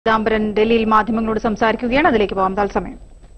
പീതാംബരൻ ഡൽഹിയിൽ മാധ്യമങ്ങളോട് സംസാരിക്കുകയാണ് അതിലേക്ക് പോകാം തത്സമയം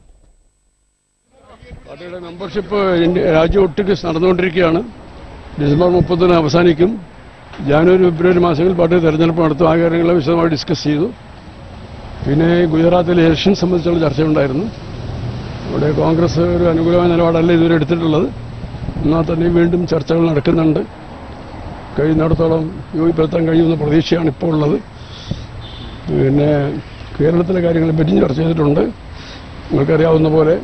പാർട്ടിയുടെ മെമ്പർഷിപ്പ് ഇന്ത്യ- രാജ്യം ഒട്ടുക്ക് നടന്നുകൊണ്ടിരിക്കുകയാണ് ഡിസംബർ മുപ്പതിന് അവസാനിക്കും ജാനുവരി ഫെബ്രുവരി മാസങ്ങളിൽ പാർട്ടി തെരഞ്ഞെടുപ്പ് നടത്തും ആ കാര്യങ്ങളെ വിശദമായി ഡിസ്കസ് ചെയ്തു പിന്നെ ഗുജറാത്തിലെ ഇലക്ഷൻ സംബന്ധിച്ചുള്ള ചർച്ചയുണ്ടായിരുന്നു അവിടെ കോൺഗ്രസ് ഒരു അനുകൂലമായ നിലപാടല്ല ഇതുവരെ എടുത്തിട്ടുള്ളത് എന്നാൽ തന്നെ വീണ്ടും ചർച്ചകൾ നടക്കുന്നുണ്ട് കഴിയുന്നിടത്തോളം യോജിപ്പെടുത്താൻ കഴിയുമെന്ന പ്രതീക്ഷയാണ് ഇപ്പോൾ ഉള്ളത് പിന്നെ കേരളത്തിലെ കാര്യങ്ങളെ പറ്റിയും ചർച്ച ചെയ്തിട്ടുണ്ട് നിങ്ങൾക്കറിയാവുന്ന പോലെ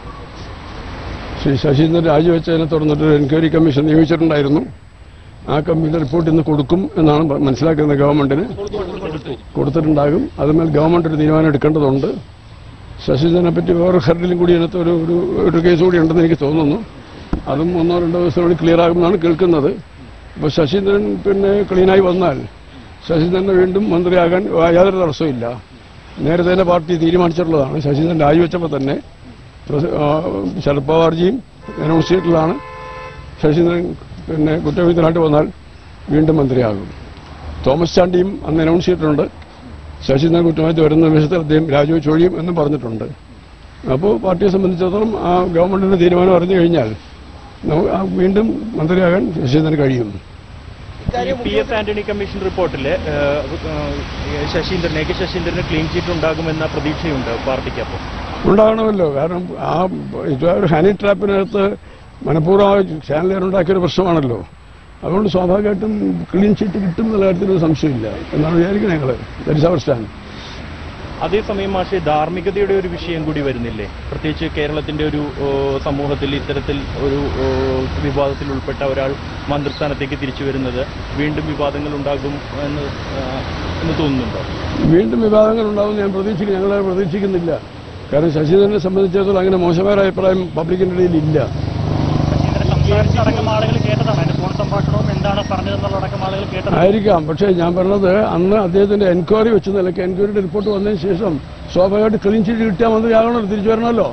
ശ്രീ ശശീന്ദ്രൻ രാജിവെച്ചതിനെ തുടർന്നിട്ട് ഒരു എൻക്വയറി കമ്മീഷൻ നിയമിച്ചിട്ടുണ്ടായിരുന്നു ആ കമ്മിറ്റിയുടെ റിപ്പോർട്ട് ഇന്ന് കൊടുക്കും എന്നാണ് പ- മനസ്സിലാക്കുന്നത് ഗവൺമെന്റിന് കൊടുത്തിട്ടുണ്ടാകും അതുമേൽ ഗവൺമെന്റ് ഒരു തീരുമാനം എടുക്കേണ്ടതുണ്ട് ശശീന്ദ്രനെ പറ്റി വേറെ ഹെർഡിലും കൂടി അതിനകത്ത് ഒരു ഒരു ഒരു കേസ് കൂടി ഉണ്ടെന്ന് എനിക്ക് തോന്നുന്നു അതും ഒന്നോ രണ്ടോ ദിവസത്തിനുള്ളിൽ ക്ലിയർ ആകുമെന്നാണ് കേൾക്കുന്നത് അപ്പോൾ ശശീന്ദ്രൻ പിന്നെ ക്ലീനായി വന്നാൽ ശശീന്ദ്രനെ വീണ്ടും മന്ത്രിയാകാൻ യാതൊരു തടസ്സവും ഇല്ല നേരത്തെ തന്നെ പാർട്ടി തീരുമാനിച്ചിട്ടുള്ളതാണ് ശശീന്ദ്രൻ രാജിവെച്ചപ്പോൾ തന്നെ പ്രസ- ആ, ശരത് പവാർജിയും അനൗൺസ് ചെയ്തിട്ടുള്ളതാണ് ശശീന്ദ്രൻ പിന്നെ കുറ്റവിധനായിട്ട് വന്നാൽ വീണ്ടും മന്ത്രിയാകും തോമസ് ചാണ്ടിയും അന്ന് അനൗൺസ് ചെയ്തിട്ടുണ്ട് ശശീന്ദ്രൻ കുറ്റമായിട്ട് വരുന്ന നിമിഷത്തിൽ അദ്ദേഹം രാജിവെച്ച് ഒഴിയും എന്നും പറഞ്ഞിട്ടുണ്ട് അപ്പോൾ പാർട്ടിയെ സംബന്ധിച്ചിടത്തോളം ആ ഗവൺമെന്റിന്റെ തീരുമാനം അറിഞ്ഞു കഴിഞ്ഞാൽ നമുക്ക് ആ വീണ്ടും മന്ത്രിയാകാൻ ശശീന്ദ്രന് കഴിയും പി എഫ് ആന്റണി കമ്മീഷൻ റിപ്പോർട്ടില് ഏഹ്, ഏഹ്, ശശീന്ദ്രൻ എ കെ ശശീന്ദ്രന് ക്ലീൻ ചീറ്റ് ഉണ്ടാകുമെന്ന പ്രതീക്ഷയുണ്ട് പാർട്ടിക്ക് അപ്പോൾ ഉണ്ടാകണമല്ലോ കാരണം ആ ഇത് ഒരു ഹനി ട്രാപ്പിനകത്ത് മനഃപൂർവ്വമായി ചാനലുകാർ ഉണ്ടാക്കിയൊരു പ്രശ്നമാണല്ലോ അതുകൊണ്ട് സ്വാഭാവികമായിട്ടും ക്ലീൻ ചീറ്റ് കിട്ടും എന്നുള്ള കാര്യത്തിൽ ഒരു സംശയമില്ല എന്നാണ് വിചാരിക്കുന്നത് ഞങ്ങൾ ദരിസ് അവർ സ്റ്റാൻഡ് അതേസമയം മാഷെ ധാർമ്മികതയുടെ ഒരു വിഷയം കൂടി വരുന്നില്ലേ പ്രത്യേകിച്ച് കേരളത്തിന്റെ ഒരു ഓ, സമൂഹത്തിൽ ഇത്തരത്തിൽ ഒരു ഓ, വിവാദത്തിൽ ഉൾപ്പെട്ട ഒരാൾ മന്ത്രിസ്ഥാനത്തേക്ക് തിരിച്ചു വരുന്നത് വീണ്ടും വിവാദങ്ങൾ ഉണ്ടാകും എന്ന് ആ, എന്ന് തോന്നുന്നുണ്ടോ വീണ്ടും വിവാദങ്ങൾ ഉണ്ടാവും ഞാൻ പ്രതീക്ഷിക്കുന്നു ഞങ്ങൾ പ്രതീക്ഷിക്കുന്നില്ല കാരണം ശശീന്ദ്രനെ സംബന്ധിച്ചിടത്തോളം അങ്ങനെ മോശമായ ഒരു അഭിപ്രായം പബ്ലിക്കിന്റെ ഇടയിൽ ഇല്ല സംസാരിച്ചടക്കം ആളുകൾ കേട്ടതാണ് അതിന്റെ ഫോൺ സംഭാഷണവും എന്താണ് പറഞ്ഞതെന്നുള്ളടക്കം ആളുകൾ കേട്ടതാണ് ആയിരിക്കാം പക്ഷേ ഞാൻ പറഞ്ഞത് അന്ന് അദ്ദേഹത്തിന്റെ എൻക്വയറി വെച്ച നിലയ്ക്ക് എൻക്വയറിയുടെ റിപ്പോർട്ട് വന്നതിന് ശേഷം സ്വാഭാവികമായിട്ട് ക്ലീൻ ചീറ്റ് കിട്ടിയാൽ മന്ത്രിയാകണമല്ലോ തിരിച്ചു വരണമല്ലോ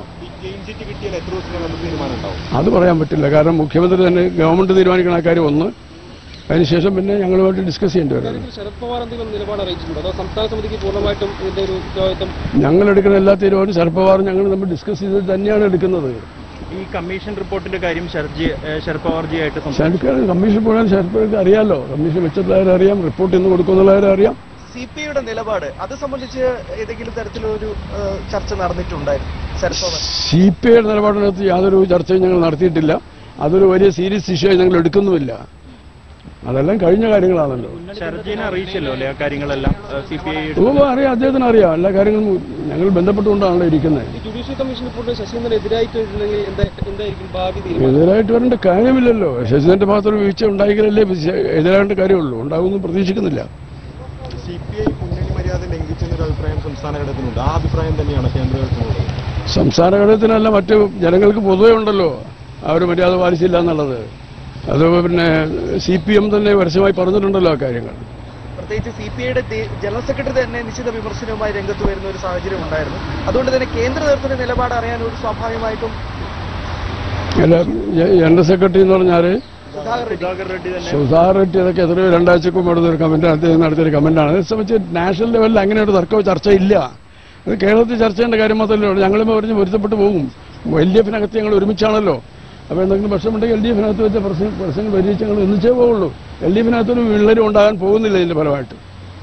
അത് പറയാൻ പറ്റില്ല കാരണം മുഖ്യമന്ത്രി തന്നെ ഗവൺമെന്റ് തീരുമാനിക്കണം ആ കാര്യം ഒന്ന് അതിനുശേഷം പിന്നെ ഞങ്ങളുമായിട്ട് ഡിസ്കസ് ചെയ്യേണ്ടി വരും ഇക്കാര്യത്തിൽ ശരത് പവാർ എന്തെങ്കിലും നിലപാട് അറിയിച്ചിട്ടുണ്ടോ അതോ സംസ്ഥാന സമിതിക്ക് പൂർണ്ണമായിട്ടും ഇതിന്റെ ഒരു ഉത്തരവാദിത്വം ഞങ്ങൾ എടുക്കുന്ന എല്ലാ തീരുമാനവും ശരത് പവാറും ഞങ്ങൾ നമ്മൾ ഡിസ്കസ് ചെയ്തിട്ട് തന്നെയാണ് എടുക്കുന്നത് ഈ കമ്മീഷൻ റിപ്പോർട്ടിന്റെ കാര്യം ശരത്ജി ഏഹ്, ശരത് പവാർജിയായിട്ട് സംസാരിച്ചു ശരത് കമ്മീഷൻ പോകാൻ ശരത് പവാർക്ക് അറിയാലോ കമ്മീഷൻ വെച്ചിട്ടുള്ളവരെ അറിയാം റിപ്പോർട്ട് ഇന്ന് കൊടുക്കുന്നുള്ളവരെ അറിയാം സി പി ഐയുടെ നിലപാട് അത് സംബന്ധിച്ച് ഏതെങ്കിലും തരത്തിലൊരു ഏഹ്, ചർച്ച നടന്നിട്ടുണ്ടായിരുന്നു ശരത് പവാർ സി പി ഐയുടെ നിലപാടിനകത്ത് യാതൊരു ചർച്ചയും ഞങ്ങൾ നടത്തിയിട്ടില്ല അതൊരു വലിയ സീരിയസ് ഇഷ്യൂ ആയി ഞങ്ങൾ എടുക്കുന്നുമില്ല അതെല്ലാം കഴിഞ്ഞ കാര്യങ്ങളാണല്ലോ ശരത്ജിനെ അറിയിച്ചല്ലോ അല്ലെ ആ കാര്യങ്ങളെല്ലാം സി പി ഐ ഓ അറിയാം അദ്ദേഹത്തിന് അറിയാം എല്ലാ കാര്യങ്ങളും ഞങ്ങൾ ബന്ധപ്പെട്ടുകൊണ്ടാണല്ലോ ഇരിക്കുന്നത് ഈ ജുഡീഷ്യൽ കമ്മീഷൻ റിപ്പോർട്ട് ശശീന്ദ്രൻ എതിരായിട്ടുണ്ടെങ്കിൽ എന്താ എന്തായിരിക്കും ഭാവി തീരുമാനം എതിരായിട്ട് വരേണ്ട കാര്യമില്ലല്ലോ ശശിധരന്റെ ഭാഗത്തൊരു വീഴ്ച ഉണ്ടായെങ്കിലല്ലേ എതിരാകേണ്ട കാര്യമുള്ളൂ ഉണ്ടാകുമെന്ന് പ്രതീക്ഷിക്കുന്നില്ല സി പി ഐ മുന്നണി മര്യാദ ലംഘിച്ചെന്നൊരു അഭിപ്രായം സംസ്ഥാന ഘടകത്തിനുണ്ട് ആ അഭിപ്രായം തന്നെയാണ് കേന്ദ്രത്തിനുള്ളത് സംസ്ഥാന ഘടകത്തിനല്ല മറ്റ് ജനങ്ങൾക്ക് പൊതുവെ ഉണ്ടല്ലോ ആ ഒരു മര്യാദ പാലിച്ചില്ല എന്നുള്ളത് അത് പിന്നെ സി പി എം തന്നെ പരസ്യമായി പറഞ്ഞിട്ടുണ്ടല്ലോ ആ കാര്യങ്ങൾ പ്രത്യേകിച്ച് സി പി ഐയുടെ ജനറൽ സെക്രട്ടറി തന്നെ നിശ്ചിത വിമർശനവുമായി രംഗത്ത് വരുന്ന ഒരു സാഹചര്യം ഉണ്ടായിരുന്നു അതുകൊണ്ട് തന്നെ കേന്ദ്ര നേതൃത്വത്തിന്റെ നിലപാട് അറിയാൻ ഒരു സ്വാഭാവികമായിട്ടും അല്ല ജനറൽ സെക്രട്ടറി എന്ന് പറഞ്ഞാൽ സുധാകർ റെഡ്ഡി സുധാകർ റെഡ്ഡി തന്നെ സുധാകർ റെഡ്ഡി അതൊക്കെ എത്രയോ രണ്ടാഴ്ചക്ക് മുമ്പ് നടത്തിയൊരു കമന്റ് അദ്ദേഹം നടത്തിയൊരു കമന്റാണ് അതേ സംബന്ധിച്ച് നാഷണൽ ലെവലിൽ അങ്ങനെ ഒരു തർക്കമോ ചർച്ചയില്ല അത് കേരളത്തിൽ ചർച്ച ചെയ്യേണ്ട കാര്യം മാത്രമല്ലേ ഉള്ളൂ ഞങ്ങളും പറഞ്ഞ് പൊരുത്തപ്പെട്ട് പോകും എൽ ഡി എഫിനകത്ത് ഞങ്ങൾ ഒരുമിച്ചാണല്ലോ അപ്പോൾ എന്തെങ്കിലും പ്രശ്നമുണ്ടെങ്കിൽ എൽ ഡി എഫിനകത്ത് വെച്ച പ്രശ്നം പ്രശ്നങ്ങൾ പരിഹരിച്ച് ഞങ്ങൾ ഒന്നിച്ചേ പോവുള്ളൂ എൽ ഡി എഫിനകത്തൊരു വിള്ളലും ഉണ്ടാകാൻ പോകുന്നില്ല ഇതിന്റെ ഫലമായിട്ട്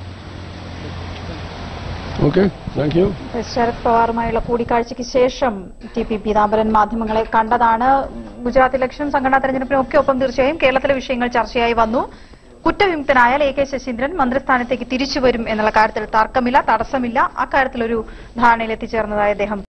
ഓക്കെ താങ്ക് യു ശരത് പവാറുമായുള്ള കൂടിക്കാഴ്ചയ്ക്ക് ശേഷം ടി പി പീതാംബരൻ മാധ്യമങ്ങളെ കണ്ടതാണ് ഗുജറാത്ത് ഇലക്ഷൻ സംഘടനാ തെരഞ്ഞെടുപ്പിനൊക്കെ ഒപ്പം തീർച്ചയായും കേരളത്തിലെ വിഷയങ്ങൾ ചർച്ചയായി വന്നു കുറ്റവിമുക്തനായാൽ എ കെ ശശീന്ദ്രൻ മന്ത്രിസ്ഥാനത്തേക്ക് തിരിച്ചുവരും എന്നുള്ള കാര്യത്തിൽ തർക്കമില്ല തടസ്സമില്ല അക്കാര്യത്തിൽ ഒരു ധാരണയിൽ എത്തിച്ചേർന്നതായി അദ്ദേഹം